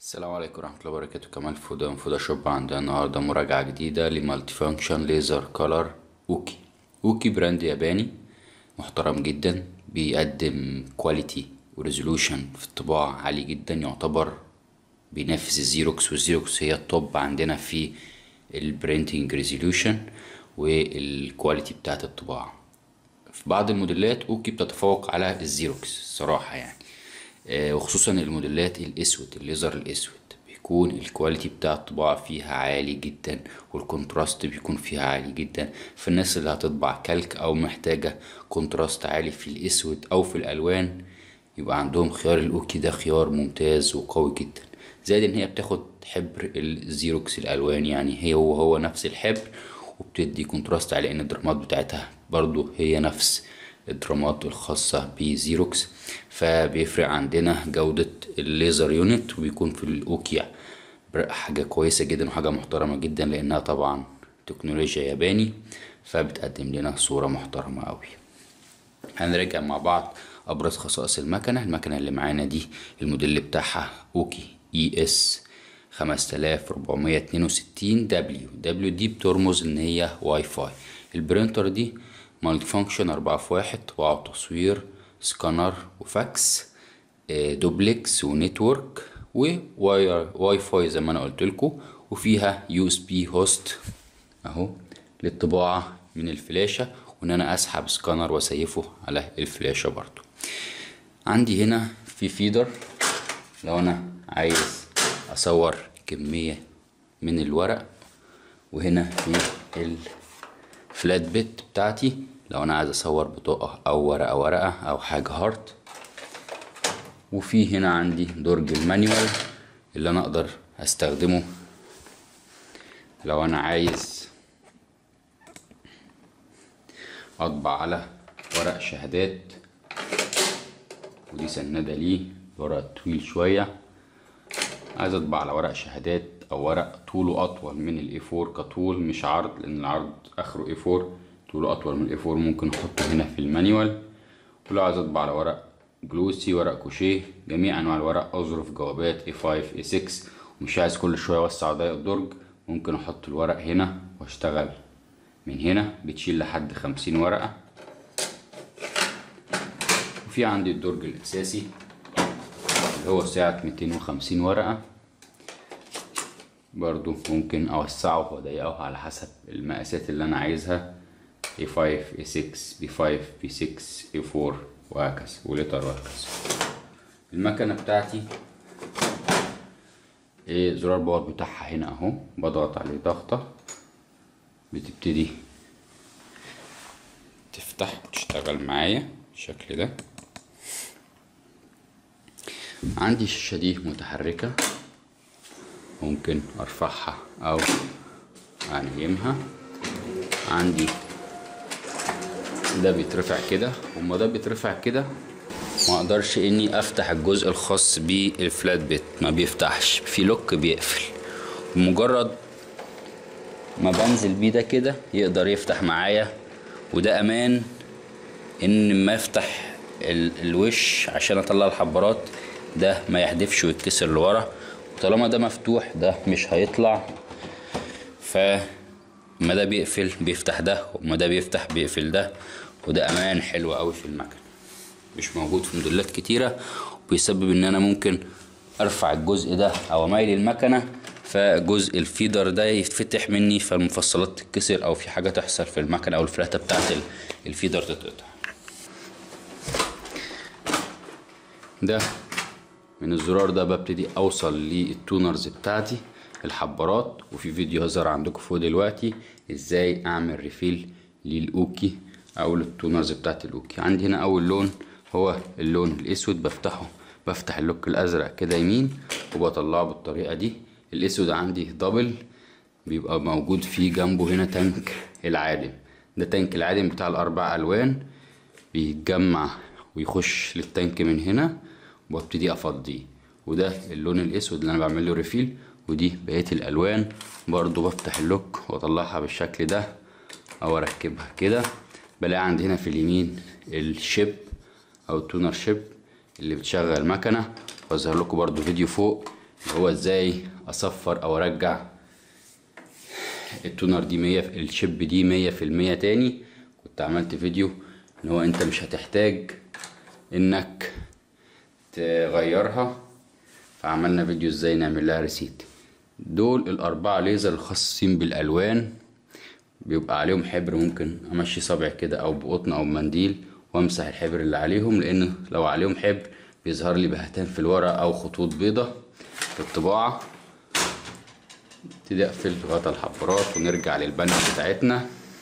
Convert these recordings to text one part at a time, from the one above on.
السلام عليكم ورحمة الله وبركاته كمال فودا من فوتوشوب عندنا النهاردة مراجعة جديدة لمالتي فانكشن ليزر كولر اوكي اوكي براند ياباني محترم جدا بيقدم كواليتي وريزولوشن في الطباعة عالي جدا يعتبر بينافس الزيروكس والزيروكس هي التوب عندنا في البرينتنج ريزولوشن والكواليتي بتاعت الطباعة في بعض الموديلات اوكي بتتفوق على الزيروكس الصراحة يعني آه، وخصوصا الموديلات الاسود الليزر الاسود بيكون الكواليتي بتاع الطباعة فيها عالي جدا والكونتراست بيكون فيها عالي جدا فالناس اللي هتطبع كالك او محتاجة كونتراست عالي في الاسود او في الالوان يبقى عندهم خيار الاوكي ده خيار ممتاز وقوي جدا زائد ان هي بتاخد حبر الزيروكس الالوان يعني هي هو هو نفس الحبر وبتدي كونتراست على ان الدرامات بتاعتها برضو هي نفس الدرامات الخاصة بزيروكس فبيفرق عندنا جودة الليزر يونت وبيكون في الأوكي حاجة كويسة جدا وحاجة محترمة جدا لأنها طبعا تكنولوجيا ياباني فبتقدم لنا صورة محترمة أوي هنراجع مع بعض أبرز خصائص المكنة المكنة اللي معانا دي الموديل بتاعها أوكي إي إس 5462 دبليو دبليو دي بترمز إن هي واي فاي البرينتر دي مالتي فانكشن أربعة في واحد طباعة وتصوير سكانر وفاكس آه، دوبلكس ونتورك وواي واي فاي زي ما انا قلت لكم وفيها يو اس بي هوست اهو للطباعة من الفلاشة وان انا اسحب سكانر واسيفه على الفلاشة برضو عندي هنا في فيدر لو انا عايز اصور كمية من الورق وهنا في الفلات بيت بتاعتي لو انا عايز اصور بطاقة او ورقة ورقة او حاجة هارت وفي هنا عندي درج المانيوال اللي انا اقدر استخدمه لو انا عايز اطبع على ورق شهادات ودي سندة ليه ورق طويل شوية عايز اطبع على ورق شهادات او ورق طوله اطول من الاي 4 كطول مش عرض لان العرض اخره اي 4 طوله اطول من الاي 4 ممكن احطه هنا في المانيوال ولو عايز اطبع على ورق جلوسي ورق كوشيه جميع انواع الورق اظرف جوابات اي 5 اي 6 ومش عايز كل شويه اوسع ضيق الدرج ممكن احط الورق هنا واشتغل من هنا بتشيل لحد خمسين ورقه وفي عندي الدرج الاساسي اللي هو سعة ميتين وخمسين ورقه برضو ممكن اوسعه واضيقه على حسب المقاسات اللي انا عايزها A5 A6 B5 B6 A4 وهكذا ولتر وهكذا المكنة بتاعتي ايه زرار باور بتاعها هنا اهو بضغط عليه ضغطة بتبتدي تفتح وتشتغل معايا بالشكل ده عندي الشاشة دي متحركة ممكن ارفعها او انيمها عندي ده بيترفع كده وما ده بيترفع كده ما اقدرش اني افتح الجزء الخاص بالفلات بيت ما بيفتحش في لوك بيقفل بمجرد ما بنزل بيه ده كده يقدر يفتح معايا وده امان ان ما افتح ال- الوش عشان اطلع الحبارات ده ما يحدفش ويتكسر لورا وطالما ده مفتوح ده مش هيطلع ف ما ده بيقفل بيفتح ده وما ده بيفتح بيقفل ده وده امان حلو قوي في المكنه مش موجود في موديلات كتيره وبيسبب ان انا ممكن ارفع الجزء ده او اميل المكنه فجزء الفيدر ده يتفتح مني فالمفصلات تتكسر او في حاجه تحصل في المكنه او الفلاته بتاعت ال- الفيدر تتقطع ده من الزرار ده ببتدي اوصل للتونرز بتاعتي الحبارات وفي فيديو هظهر عندكم فوق دلوقتي ازاي اعمل ريفيل للاوكي او للتونرز بتاعت الاوكي عندي هنا اول لون هو اللون الاسود بفتحه بفتح اللوك الازرق كده يمين وبطلعه بالطريقه دي الاسود عندي دبل بيبقى موجود فيه جنبه هنا تانك العادم ده تانك العادم بتاع الاربع الوان بيتجمع ويخش للتانك من هنا وابتدي افضيه وده اللون الاسود اللي انا بعمل له ريفيل ودي بقيه الالوان برضو بفتح اللوك واطلعها بالشكل ده او اركبها كده بلاقي عندي هنا في اليمين الشيب او التونر شيب اللي بتشغل مكنه واظهر لكم برضو فيديو فوق هو ازاي اصفر او ارجع التونر دي مية الشيب دي مية في المية تاني كنت عملت فيديو ان هو انت مش هتحتاج انك تغيرها فعملنا فيديو ازاي نعمل لها ريسيت دول الاربعة ليزر الخاصين بالالوان بيبقى عليهم حبر ممكن امشي صبع كده او بقطن او بمنديل وامسح الحبر اللي عليهم لان لو عليهم حبر بيظهر لي بهتان في الورق او خطوط بيضة في الطباعة ابتدي اقفل غطا الحفرات ونرجع للبانل بتاعتنا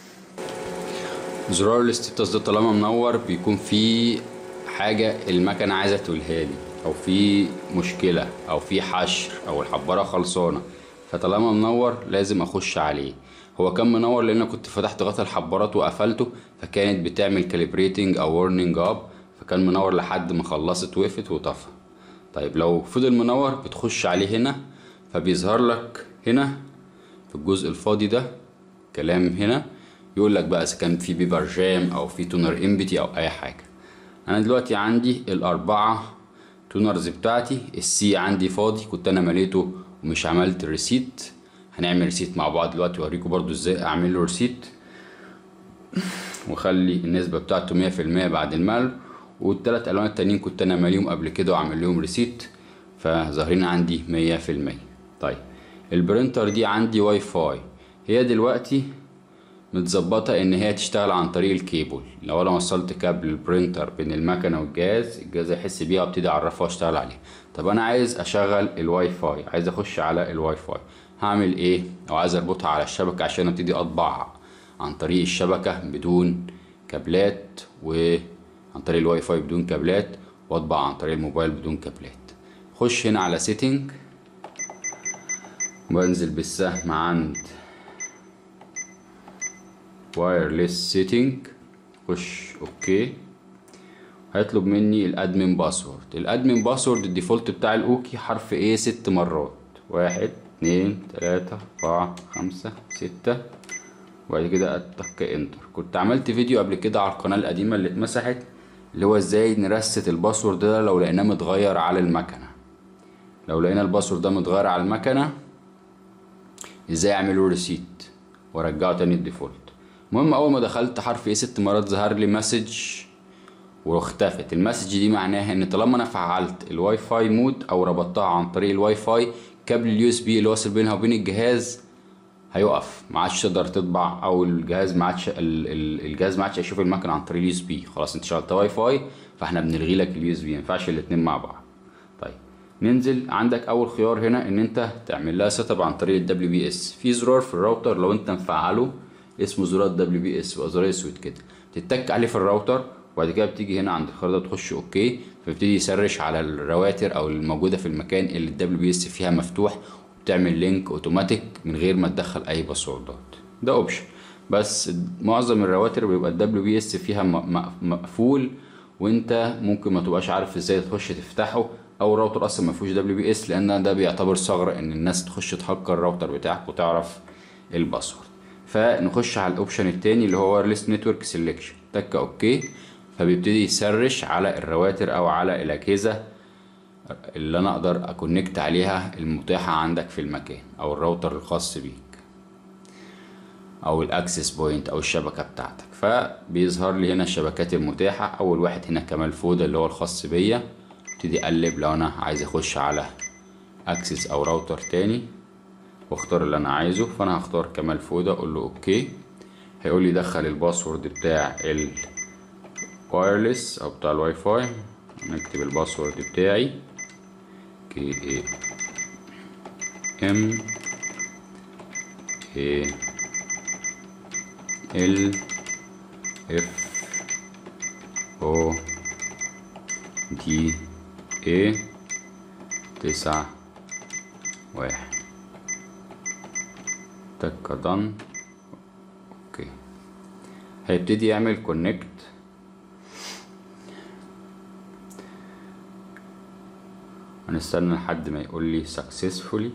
زرار الاستيتس ده طالما منور بيكون فيه حاجة المكنة عايزة تقولها لي او في مشكلة او في حشر او الحبارة خلصانة فطالما منور لازم اخش عليه هو كان منور لان أنا كنت فتحت غطا الحبارات وقفلته فكانت بتعمل كاليبريتنج او ورنينج اب فكان منور لحد ما خلصت وقفت وطفى طيب لو فضل منور بتخش عليه هنا فبيظهر لك هنا في الجزء الفاضي ده كلام هنا يقول لك بقى اذا كان في بيبر جام او في تونر امبتي او اي حاجه انا دلوقتي عندي الاربعه تونرز بتاعتي السي عندي فاضي كنت انا مليته ومش عملت ريسيت هنعمل ريسيت مع بعض دلوقتي اوريكم برضو ازاي اعمل له ريسيت واخلي النسبه بتاعته مية في المية بعد الملء والتلات الوان التانيين كنت انا ماليهم قبل كده وعامل لهم ريسيت فظاهرين عندي مية في المية طيب البرينتر دي عندي واي فاي هي دلوقتي متظبطة ان هي تشتغل عن طريق الكيبل لو انا وصلت كابل البرينتر بين المكنة والجهاز الجهاز هيحس بيها وابتدي اعرفها واشتغل عليها طب انا عايز اشغل الواي فاي عايز اخش على الواي فاي هعمل ايه او عايز اربطها على الشبكة عشان ابتدي اطبع عن طريق الشبكة بدون كابلات وعن طريق الواي فاي بدون كابلات واطبع عن طريق الموبايل بدون كابلات خش هنا على سيتنج وانزل بالسهم عند وايرلس سيتنج خش اوكي هيطلب مني الادمن باسورد الادمن باسورد الديفولت بتاع الاوكي حرف ايه ست مرات واحد اتنين تلاتة اربعة خمسة ستة وبعد كده اتك انتر كنت عملت فيديو قبل كده على القناة القديمة اللي اتمسحت اللي هو ازاي نرست الباسورد ده لو لقيناه متغير على المكنة لو لقينا الباسورد ده متغير على المكنة ازاي اعمله ريسيت وارجعه تاني الديفولت المهم اول ما دخلت حرف ايه ست مرات ظهر لي مسج واختفت المسج دي معناها ان طالما انا فعلت الواي فاي مود او ربطتها عن طريق الواي فاي كابل اليو اس بي اللي واصل بينها وبين الجهاز هيقف ما عادش تقدر تطبع او الجهاز ما عادش ال- ال- الجهاز ما عادش هيشوف المكنه عن طريق اليو اس بي خلاص انت شغلت واي فاي فاحنا بنلغي لك اليو اس بي ما ينفعش الاتنين مع بعض طيب ننزل عندك اول خيار هنا ان انت تعمل لها سيت اب عن طريق الدبليو بي اس في زرار في الراوتر لو انت مفعله اسمه زرار دبليو بي اس بيبقى زرار اسود كده تتك عليه في الراوتر وبعد كده بتيجي هنا عند الخيار ده تخش اوكي فبتدي يسرش على الرواتر او الموجوده في المكان اللي الدبليو بي اس فيها مفتوح وبتعمل لينك اوتوماتيك من غير ما تدخل اي باسوردات ده اوبشن بس معظم الرواتر بيبقى الدبليو بي اس فيها م- م- مقفول وانت ممكن ما تبقاش عارف ازاي تخش تفتحه او الراوتر اصلا ما فيهوش دبليو بي اس لان ده بيعتبر ثغره ان الناس تخش تهكر الراوتر بتاعك وتعرف الباسورد فنخش على الاوبشن التاني اللي هو وايرلس نتورك سيلكشن تك اوكي فبيبتدي يسرش على الرواتر او على الاجهزه اللي انا اقدر اكونكت عليها المتاحه عندك في المكان او الراوتر الخاص بيك او الاكسس بوينت او الشبكه بتاعتك فبيظهر لي هنا الشبكات المتاحه اول واحد هنا كمال فودا اللي هو الخاص بيا ابتدي اقلب لو انا عايز اخش على اكسس او راوتر تاني واختار اللي انا عايزه فانا هختار كمال فودا اقول له اوكي هيقول لي دخل الباسورد بتاع الوايرلس او بتاع الواي فاي نكتب الباسورد بتاعي كي اي ام اي ال اف او دي اي تسعة واحد تك دن اوكي هيبتدي يعمل كونكت هنستنى لحد ما يقول لي successfully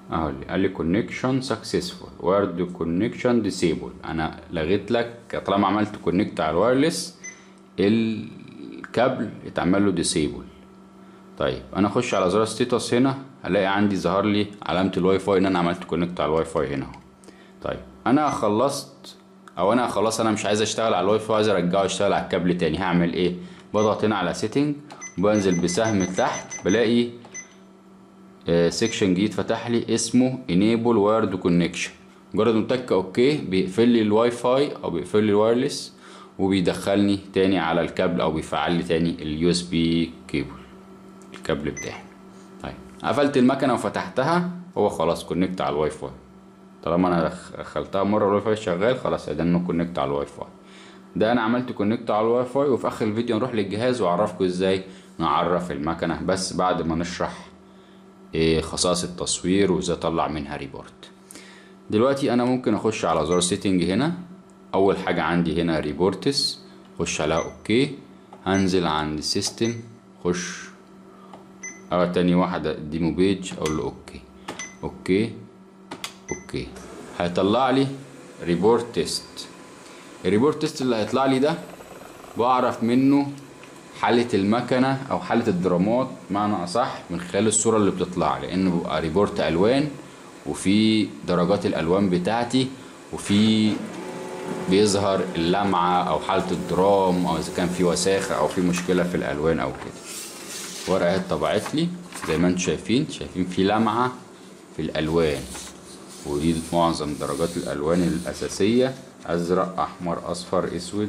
اهو اللي قال لي كونكشن سكسسفول وورد كونكشن ديسيبل انا لغيت لك طالما عملت كونكت على الوايرلس الكابل اتعمل له ديسيبل طيب انا اخش على زرار ستيتس هنا هلاقي عندي ظهر لي علامه الواي فاي ان انا عملت كونكت على الواي فاي هنا اهو طيب انا خلصت او انا خلاص انا مش عايز اشتغل على الواي فاي عايز ارجعه يشتغل على الكابل تاني هعمل ايه بضغط هنا على سيتنج وبنزل بسهم تحت بلاقي سيكشن جديد فتح لي اسمه enable wired connection مجرد ما تك اوكي بيقفل لي الواي فاي او بيقفل لي الوايرلس وبيدخلني تاني على الكابل او بيفعل لي تاني اليو اس بي كيبل الكابل بتاعي طيب قفلت المكنه وفتحتها هو خلاص كونكت على الواي فاي طالما انا دخلتها مره الواي فاي شغال خلاص ادي انه كونكت على الواي فاي ده انا عملت كونكت على الواي فاي وفي اخر الفيديو نروح للجهاز واعرفكم ازاي نعرف المكنه بس بعد ما نشرح إيه خصائص التصوير وازاي اطلع منها ريبورت دلوقتي انا ممكن اخش على زرار سيتنج هنا اول حاجه عندي هنا ريبورتس اخش عليها اوكي هنزل عند سيستم خش اه تاني واحده ديمو بيج اقول له اوكي اوكي اوكي هيطلع لي ريبورت تيست الريبورت تيست اللي هيطلع لي ده بعرف منه حالة المكنة أو حالة الدرامات معنى أصح من خلال الصورة اللي بتطلع لأنه بيبقى ريبورت ألوان وفي درجات الألوان بتاعتي وفي بيظهر اللمعة أو حالة الدرام أو إذا كان في وساخة أو في مشكلة في الألوان أو كده ورقة اتطبعت لي زي ما انتم شايفين شايفين في لمعة في الألوان ودي معظم درجات الألوان الأساسية أزرق أحمر أصفر أسود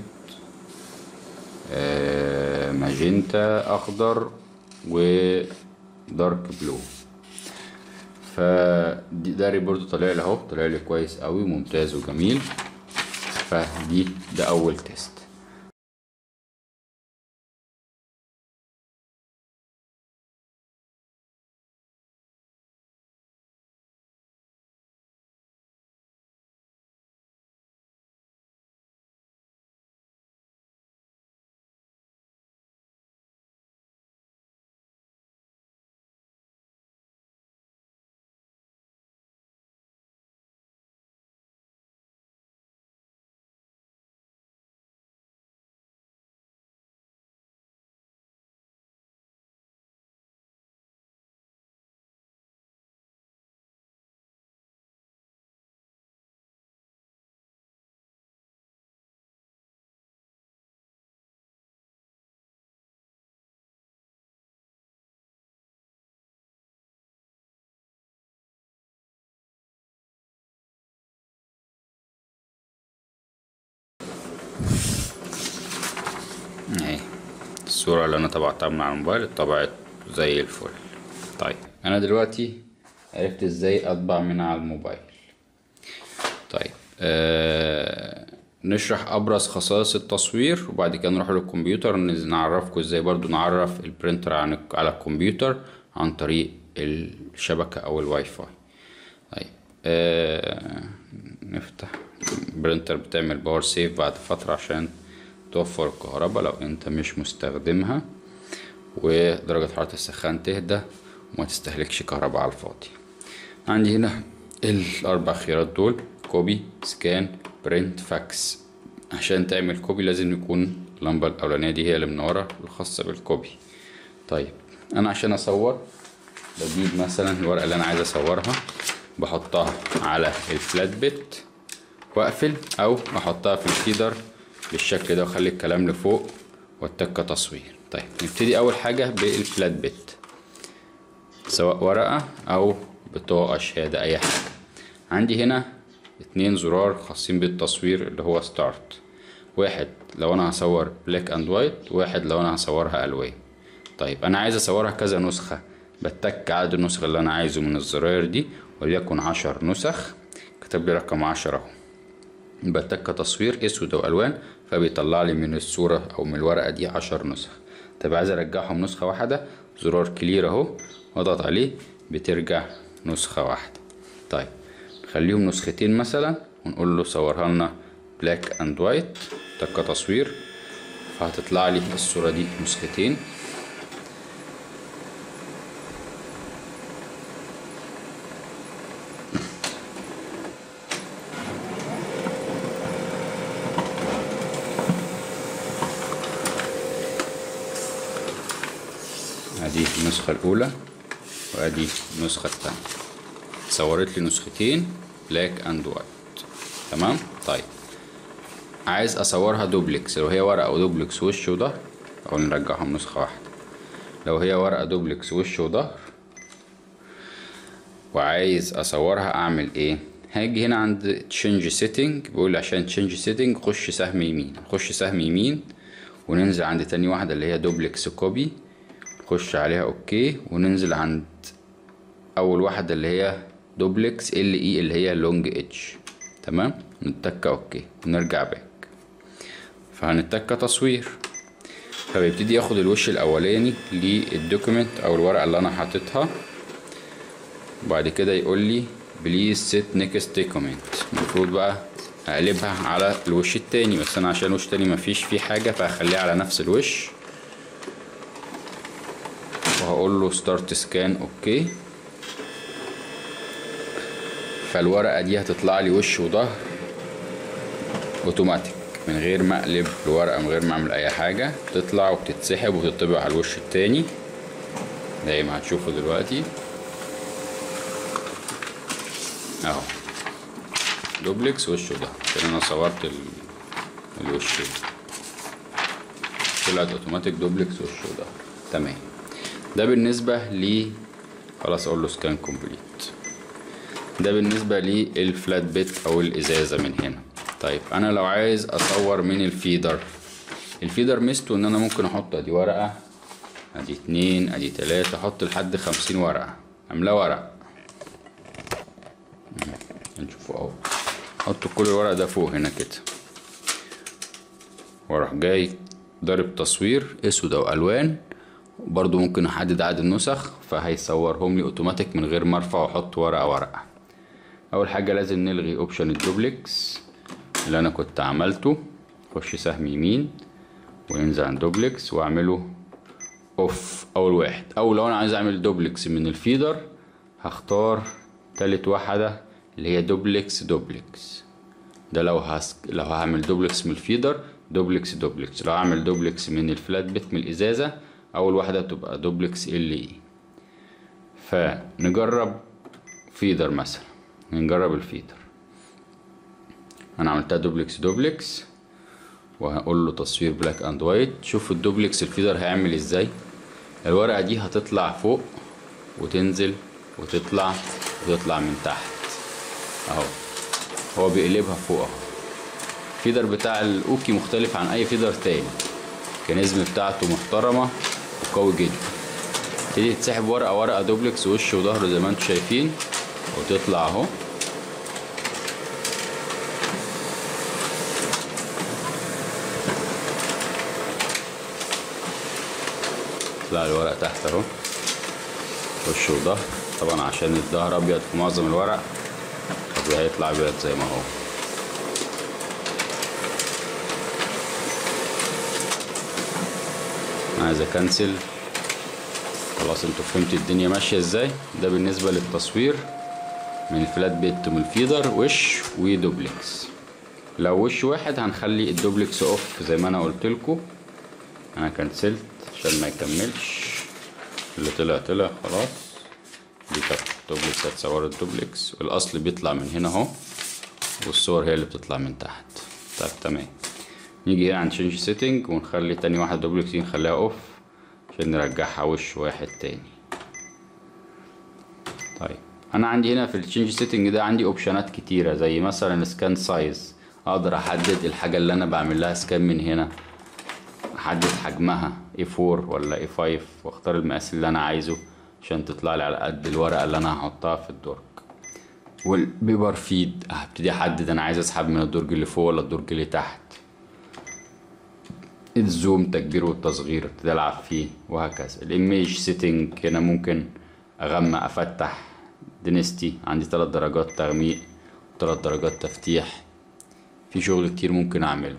آه، ماجنتا اخضر ودارك بلو فده ريبورت طالع لي اهو طالع لي كويس قوي ممتاز وجميل فدي ده اول تيست اهي الصورة اللي انا طبعتها من على الموبايل اتطبعت زي الفل طيب انا دلوقتي عرفت ازاي اطبع من على الموبايل طيب آه نشرح ابرز خصائص التصوير وبعد كده نروح للكمبيوتر نز- نعرفكم ازاي برضو نعرف البرينتر عن على الكمبيوتر عن طريق الشبكة او الواي فاي طيب آه نفتح برينتر بتعمل باور سيف بعد فترة عشان توفر الكهرباء لو انت مش مستخدمها ودرجة حرارة السخان تهدى وما تستهلكش كهرباء على الفاضي عندي هنا الأربع خيارات دول كوبي سكان برنت فاكس عشان تعمل كوبي لازم يكون اللمبة الأولانية دي هي اللي منورة الخاصة بالكوبي طيب أنا عشان أصور بجيب مثلا الورقة اللي أنا عايز أصورها بحطها على الفلات بيت واقفل او احطها في الفيدر بالشكل ده واخلي الكلام لفوق واتك تصوير طيب نبتدي اول حاجة بالفلات بيت سواء ورقة او بطاقة شهادة اي حاجة عندي هنا اتنين زرار خاصين بالتصوير اللي هو ستارت واحد لو انا هصور بلاك اند وايت واحد لو انا هصورها الوان طيب انا عايز اصورها كذا نسخة بتك عدد النسخ اللي انا عايزه من الزراير دي وليكن عشر نسخ كتب لي رقم عشرة اهو بتك تصوير اسود والوان فبيطلع لي من الصورة او من الورقة دي عشر نسخ طب عايز ارجعهم نسخة واحدة زرار كلير اهو واضغط عليه بترجع نسخة واحدة طيب خليهم نسختين مثلا ونقول له صورها لنا بلاك اند وايت تك تصوير فهتطلع لي الصورة دي نسختين النسخة الأولى وأدي النسخة التانية صورت لي نسختين بلاك أند وايت تمام طيب عايز أصورها دوبلكس لو هي ورقة ودوبلكس وش وظهر أو نرجعهم نسخة واحدة لو هي ورقة دوبلكس وش وظهر وعايز اصورها اعمل ايه هاجي هنا عند تشينج سيتنج بيقول عشان تشينج سيتنج خش سهم يمين خش سهم يمين وننزل عند تاني واحدة اللي هي دوبلكس كوبي نخش عليها اوكي وننزل عند اول واحدة اللي هي دوبلكس ال اي اللي هي لونج اتش تمام نتك اوكي ونرجع باك فهنتك تصوير فبيبتدي ياخد الوش الاولاني للدوكيمنت او الورقة اللي انا حاططها وبعد كده يقول لي بليز سيت نيكست دوكيمنت المفروض بقى اقلبها على الوش التاني بس انا عشان الوش التاني مفيش فيه حاجة فهخليها على نفس الوش وهقول له ستارت سكان اوكي فالورقة دي هتطلع لي وش وظهر اوتوماتيك من غير ما اقلب الورقة من غير ما اعمل اي حاجة تطلع وبتتسحب وتطبع على الوش التاني زي ما هتشوفوا دلوقتي اهو دوبلكس وش وظهر كده انا صورت ال... الوش طلعت اوتوماتيك دوبلكس وش وظهر تمام ده بالنسبة ل خلاص اقول له سكان كومبليت ده بالنسبة للفلات بيت او الازازة من هنا طيب انا لو عايز اصور من الفيدر الفيدر ميزته ان انا ممكن احط ادي ورقة ادي اتنين ادي تلاتة احط لحد خمسين ورقة املاه ورق نشوفه اهو احط كل الورق ده فوق هنا كده واروح جاي ضارب تصوير اسود او الوان برضو ممكن احدد عدد النسخ فهيصورهم لي اوتوماتيك من غير ما ارفع واحط ورقه ورقه اول حاجه لازم نلغي اوبشن الدوبلكس اللي انا كنت عملته خش سهم يمين وينزل عند دوبلكس واعمله اوف اول واحد او لو انا عايز اعمل دوبلكس من الفيدر هختار تالت واحده اللي هي دوبلكس دوبلكس ده لو هس... لو هعمل دوبلكس من الفيدر دوبلكس دوبلكس لو هعمل دوبلكس من الفلات بيت من الازازه اول واحده تبقى دوبلكس ال اي فنجرب فيدر مثلا نجرب الفيدر انا عملتها دوبلكس دوبلكس وهقول له تصوير بلاك اند وايت شوف الدوبلكس الفيدر هيعمل ازاي الورقه دي هتطلع فوق وتنزل وتطلع وتطلع من تحت اهو هو بيقلبها فوق اهو الفيدر بتاع الاوكي مختلف عن اي فيدر تاني الميكانيزم بتاعته محترمه وقوي جدا تبتدي تسحب ورقه ورقه دوبلكس وش وظهر زي ما انتم شايفين وتطلع اهو تطلع الورق تحت اهو وش وظهر طبعا عشان الظهر ابيض في معظم الورق طبيعي هيطلع ابيض زي ما هو عايز اكنسل خلاص انتوا فهمتوا الدنيا ماشيه ازاي ده بالنسبه للتصوير من الفلات بيت من الفيدر وش ودوبلكس لو وش واحد هنخلي الدوبلكس اوف زي ما انا قلت لكم انا كنسلت عشان ما يكملش اللي طلع طلع خلاص دي كانت دوبلكس هتصور الدوبلكس الاصل بيطلع من هنا اهو والصور هي اللي بتطلع من تحت طيب تمام نيجي هنا عند تشينج سيتنج ونخلي تاني واحدة دوبلكس دي نخليها اوف عشان نرجعها وش واحد تاني طيب انا عندي هنا في التشينج سيتنج ده عندي اوبشنات كتيرة زي مثلا سكان سايز اقدر احدد الحاجة اللي انا بعمل لها سكان من هنا احدد حجمها A4 ولا A5 واختار المقاس اللي انا عايزه عشان تطلع لي على قد الورقة اللي انا هحطها في الدرج والبيبر فيد هبتدي احدد انا عايز اسحب من الدرج اللي فوق ولا الدرج اللي تحت الزوم تكبير والتصغير ابتدي العب فيه وهكذا الايميج سيتنج هنا ممكن اغمق افتح دينستي عندي ثلاث درجات تغميق وثلاث درجات تفتيح في شغل كتير ممكن اعمله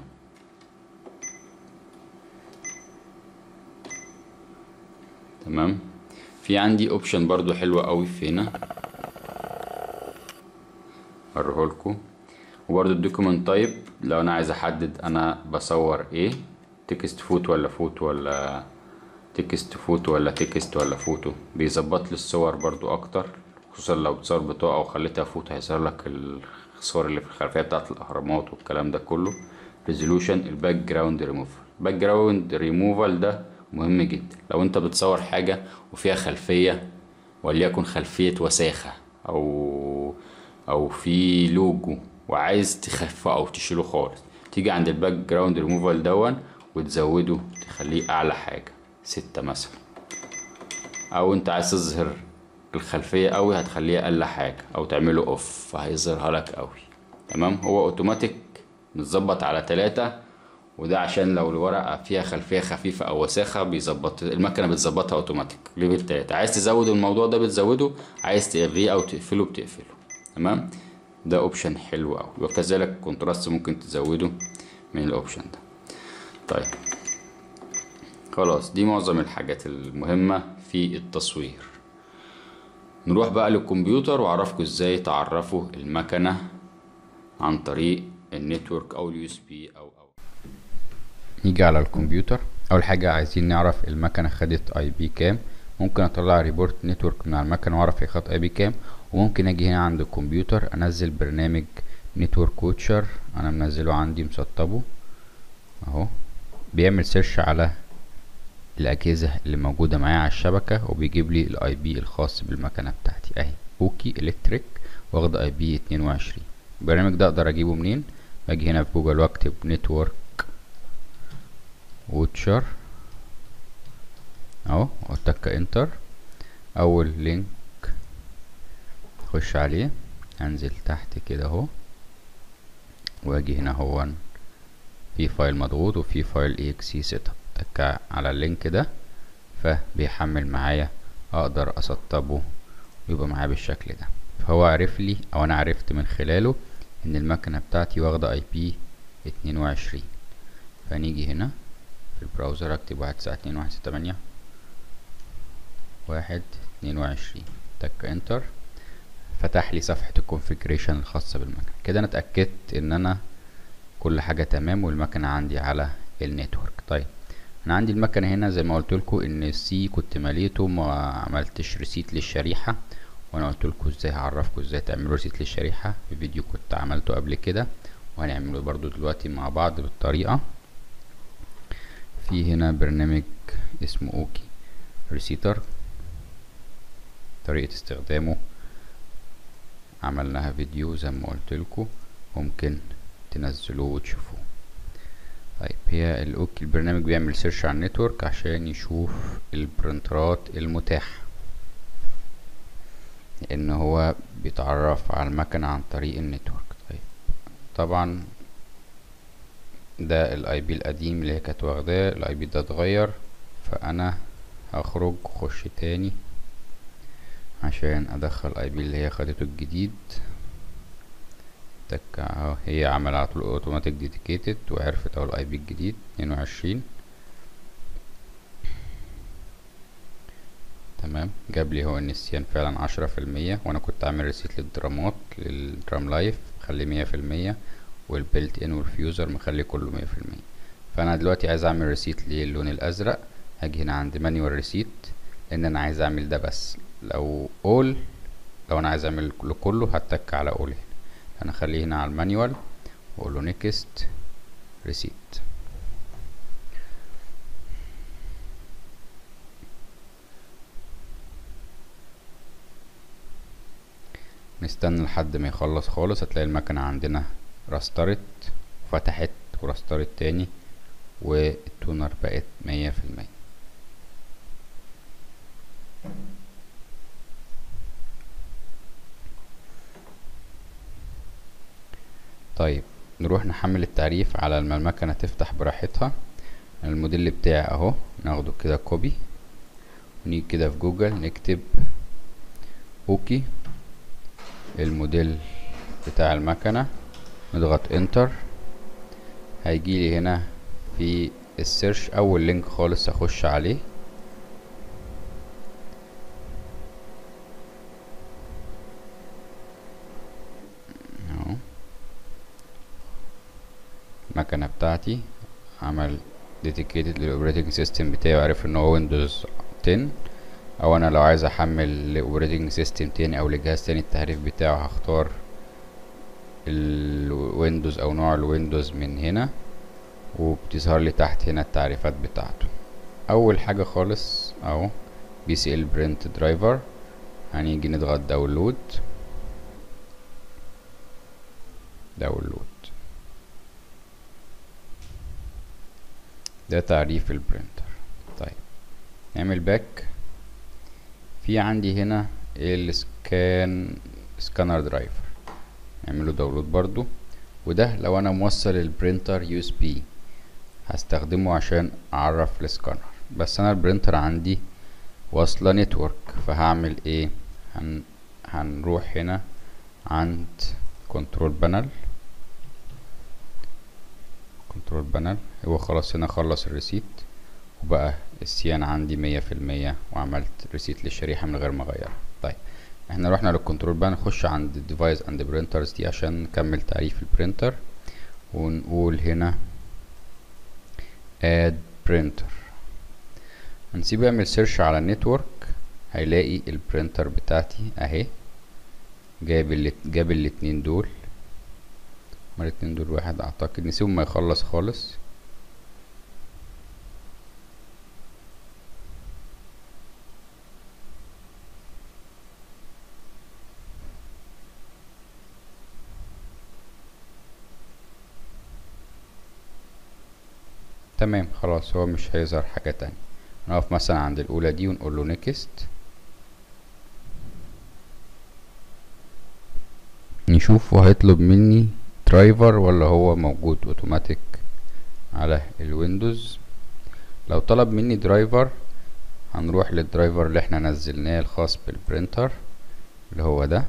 تمام في عندي اوبشن برضو حلوة قوي في هنا اوريهولكوا وبرضو الدوكيمنت تايب لو انا عايز احدد انا بصور ايه تكست فوت ولا فوت ولا تكست فوتو ولا تكست ولا فوتو بيظبط لي الصور برضو اكتر خصوصا لو بتصور بطاقة وخليتها فوتو هيظهر لك الصور اللي في الخلفية بتاعت الأهرامات والكلام ده كله ريزولوشن الباك جراوند ريموفال الباك جراوند ريموفال ده مهم جدا لو انت بتصور حاجة وفيها خلفية وليكن خلفية وساخة أو أو في لوجو وعايز تخفه أو تشيله خالص تيجي عند الباك جراوند ريموفال دون وتزوده تخليه أعلى حاجة ستة مثلا أو انت عايز تظهر الخلفية قوي هتخليها أقل حاجة أو تعمله أوف فهيظهرها لك قوي تمام هو أوتوماتيك متظبط على تلاتة وده عشان لو الورقة فيها خلفية خفيفة أو وساخة بيظبط المكنة بتظبطها أوتوماتيك ليفل تلاتة عايز تزود الموضوع ده بتزوده عايز تلغيه أو تقفله بتقفله تمام ده أوبشن حلو أوي وكذلك الكونتراست ممكن تزوده من الأوبشن ده طيب خلاص دي معظم الحاجات المهمة في التصوير نروح بقى للكمبيوتر واعرفكم ازاي تعرفوا المكنة عن طريق النتورك او اليو اس بي او او نيجي على الكمبيوتر اول حاجة عايزين نعرف المكنة خدت اي بي كام ممكن اطلع ريبورت نتورك من على المكنة واعرف هي خدت اي بي كام وممكن اجي هنا عند الكمبيوتر انزل برنامج نتورك ووتشر انا منزله عندي مسطبه اهو بيعمل سيرش على الاجهزه اللي موجوده معايا على الشبكه وبيجيب لي الاي بي الخاص بالمكنه بتاعتي اهي اوكي الكتريك واخده اي بي 22 البرنامج ده اقدر اجيبه منين باجي هنا في جوجل واكتب نتورك ووتشر اهو واتك انتر اول لينك اخش عليه انزل تحت كده اهو واجي هنا هو في فايل مضغوط وفي فايل اكسي سيت اب تك على اللينك ده فبيحمل معايا اقدر اسطبه ويبقى معايا بالشكل ده فهو عرف لي او انا عرفت من خلاله ان المكنه بتاعتي واخده اي بي 22 فنيجي هنا في البراوزر اكتب واحد تسعة اتنين واحد ستة تمانية واحد اتنين وعشرين تك انتر فتح لي صفحة الكونفيجريشن الخاصة بالمكنة كده انا اتأكدت ان انا كل حاجة تمام والمكنة عندي على النتورك طيب انا عندي المكنة هنا زي ما قلت لكم ان السي كنت مليته ما عملتش ريسيت للشريحة وانا قلت لكم ازاي هعرفكم ازاي تعملوا ريسيت للشريحة في فيديو كنت عملته قبل كده وهنعمله برضو دلوقتي مع بعض بالطريقة في هنا برنامج اسمه اوكي ريسيتر طريقة استخدامه عملناها فيديو زي ما قلت لكم ممكن تنزلوه وتشوفوه طيب هي الاوكي البرنامج بيعمل سيرش على النتورك عشان يشوف البرنترات المتاحة لان هو بيتعرف على المكنة عن طريق النتورك طيب طبعا ده الاي بي القديم اللي هي كانت واخداه الاي بي ده اتغير فانا هخرج واخش تاني عشان ادخل اي بي اللي هي خدته الجديد تك اهو هي عمل على طول اوتوماتيك ديديكيتد وعرفت اهو الاي بي الجديد اتنين وعشرين تمام جاب لي هو النسيان فعلا عشرة في المية وانا كنت عامل ريسيت للدرامات للدرام لايف مخليه مية في المية والبيلت ان والفيوزر مخلي كله مية في المية فانا دلوقتي عايز اعمل ريسيت للون الازرق هاجي هنا عند مانيوال ريسيت لان انا عايز اعمل ده بس لو اول لو انا عايز اعمل كله هتك على اول هنا انا اخليه هنا على المانيوال واقول له نيكست ريسيت نستنى لحد ما يخلص خالص هتلاقي المكنة عندنا رسترت فتحت ورسترت تاني والتونر بقت مية في المية طيب نروح نحمل التعريف على ما المكنة تفتح براحتها الموديل بتاعي اهو ناخده كده كوبي ونيجي كده في جوجل نكتب اوكي الموديل بتاع المكنة نضغط انتر هيجيلي هنا في السيرش اول لينك خالص اخش عليه اهو المكنة بتاعتي عمل ديديكيتد للاوبريتنج سيستم بتاعي وعارف ان هو ويندوز 10 او انا لو عايز احمل لاوبريتنج سيستم تاني او لجهاز تاني التعريف بتاعه هختار الويندوز او نوع الويندوز من هنا وبتظهر لي تحت هنا التعريفات بتاعته اول حاجه خالص اهو بي سي ال برنت درايفر هنيجي نضغط داونلود داونلود ده تعريف البرينتر طيب نعمل باك في عندي هنا السكان سكانر درايفر نعمله داونلود برضو وده لو انا موصل البرينتر يو اس بي هستخدمه عشان اعرف السكانر بس انا البرينتر عندي واصله نتورك فهعمل ايه هن هنروح هنا عند كنترول بانل كنترول بانل هو خلاص هنا خلص الريسيت وبقى السيان عندي مية في المية وعملت ريسيت للشريحة من غير ما اغيرها طيب احنا رحنا للكنترول بانل نخش عند ديفايس اند برينترز دي عشان نكمل تعريف البرينتر ونقول هنا اد برينتر هنسيبه يعمل سيرش على النتورك هيلاقي البرينتر بتاعتي اهي جايب اللي جاب الاتنين دول هما الاتنين دول واحد اعتقد نسيبه ما يخلص خالص تمام خلاص هو مش هيظهر حاجة تانية نقف مثلا عند الأولى دي ونقول له نيكست نشوف هيطلب مني درايفر ولا هو موجود اوتوماتيك على الويندوز لو طلب مني درايفر هنروح للدرايفر اللي احنا نزلناه الخاص بالبرينتر اللي هو ده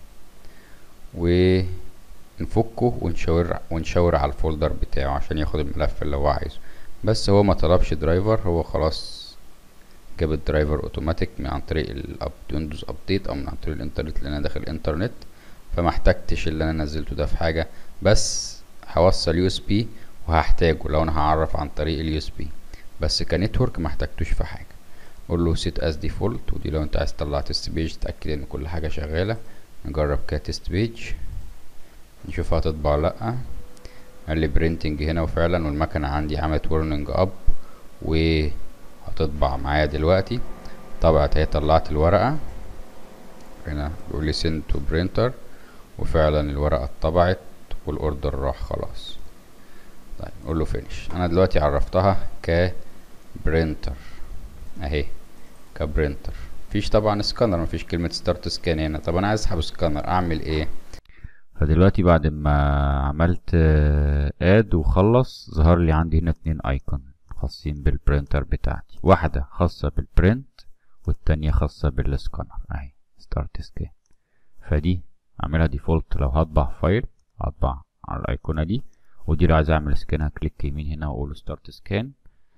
ونفكه ونشاور ونشاور على الفولدر بتاعه عشان ياخد الملف اللي هو عايزه بس هو ما طلبش درايفر هو خلاص جاب الدرايفر اوتوماتيك من عن طريق الويندوز ابديت او من عن طريق الانترنت اللي انا داخل الانترنت فما احتجتش اللي انا نزلته ده في حاجه بس هوصل يو اس بي وهحتاجه لو انا هعرف عن طريق اليو اس بي بس كنتورك ما احتجتوش في حاجه اقول له سيت از ديفولت ودي لو انت عايز تطلع تيست بيج تاكد ان كل حاجه شغاله نجرب كتيست بيج نشوف هتطبع لا قال لي برينتنج هنا وفعلا والمكنه عندي عملت ورنينج اب وهتطبع معايا دلوقتي طبعت هي طلعت الورقه هنا بيقول لي send to printer وفعلا الورقة اتطبعت والاوردر راح خلاص طيب نقول له finish انا دلوقتي عرفتها كبرينتر اهي كبرينتر مفيش طبعا سكانر مفيش كلمة ستارت سكان هنا طب انا عايز اسحب سكانر اعمل ايه فدلوقتي بعد ما عملت اد وخلص ظهر لي عندي هنا اتنين ايكون خاصين بالبرينتر بتاعتي واحدة خاصة بالبرنت والتانية خاصة بالسكانر اهي ستارت سكان فدي اعملها ديفولت لو هطبع فايل هطبع على الايقونه دي ودي لو عايز اعمل سكان هكليك يمين هنا واقول ستارت سكان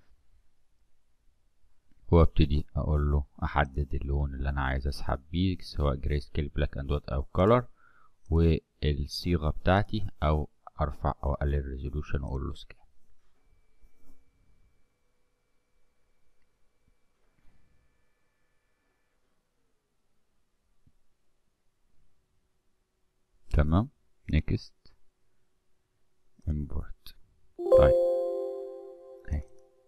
وابتدي اقول له احدد اللون اللي انا عايز اسحب بيه سواء جراي سكيل بلاك اند وايت او كولر والصيغه بتاعتي او ارفع او اقلل الريزولوشن واقول له سكان تمام نيكست امبورت طيب اهي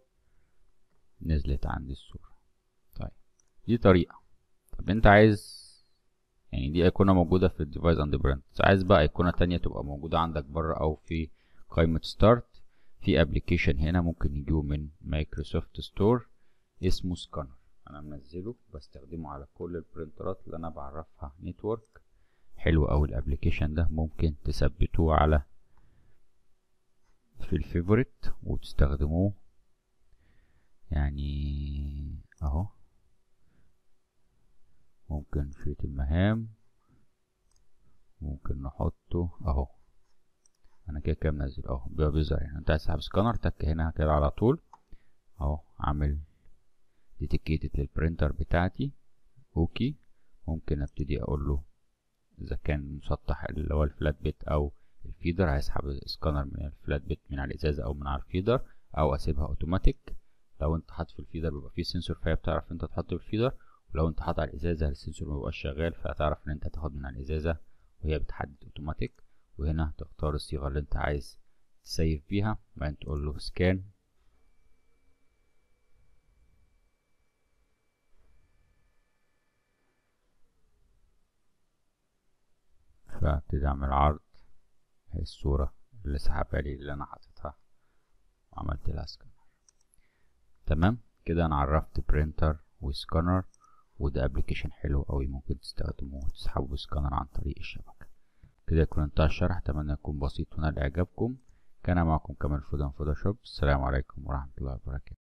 نزلت عندي الصورة طيب دي طريقة طب انت عايز يعني دي ايقونة موجودة في الديفايس اند براند عايز بقى ايقونة تانية تبقى موجودة عندك بره او في قائمة ستارت في ابلكيشن هنا ممكن يجيبه من مايكروسوفت ستور اسمه سكانر انا منزله بستخدمه على كل البرنترات اللي انا بعرفها نتورك حلو اوي الابلكيشن ده ممكن تثبتوه على في الفيفوريت وتستخدموه يعني اهو ممكن شريط المهام ممكن نحطه اهو انا كده كده منزل اهو بيبقى بيظهر يعني انت عايز تسحب سكانر تك هنا كده على طول اهو عامل ديتيكيتد للبرينتر بتاعتي اوكي ممكن ابتدي اقول له اذا كان مسطح اللي هو الفلات بيت او الفيدر هيسحب السكانر من الفلات بيت من على الازازه او من على الفيدر او اسيبها اوتوماتيك لو انت حاطط في الفيدر بيبقى فيه سنسور فهي بتعرف انت تحط في الفيدر ولو انت حاطط على الازازه السنسور مبيبقاش شغال فهتعرف ان انت تاخد من على الازازه وهي بتحدد اوتوماتيك وهنا تختار الصيغه اللي انت عايز تسيف بيها وبعدين تقول له سكان فابتدي اعمل عرض هي الصورة اللي سحبها لي اللي انا حاططها وعملت لها سكانر تمام كده انا عرفت برينتر وسكانر وده ابلكيشن حلو قوي ممكن تستخدموه وتسحبوا سكانر عن طريق الشبكة كده يكون انتهى الشرح اتمنى يكون بسيط ونال اعجابكم كان معكم كمال فودان فوتوشوب السلام عليكم ورحمة الله وبركاته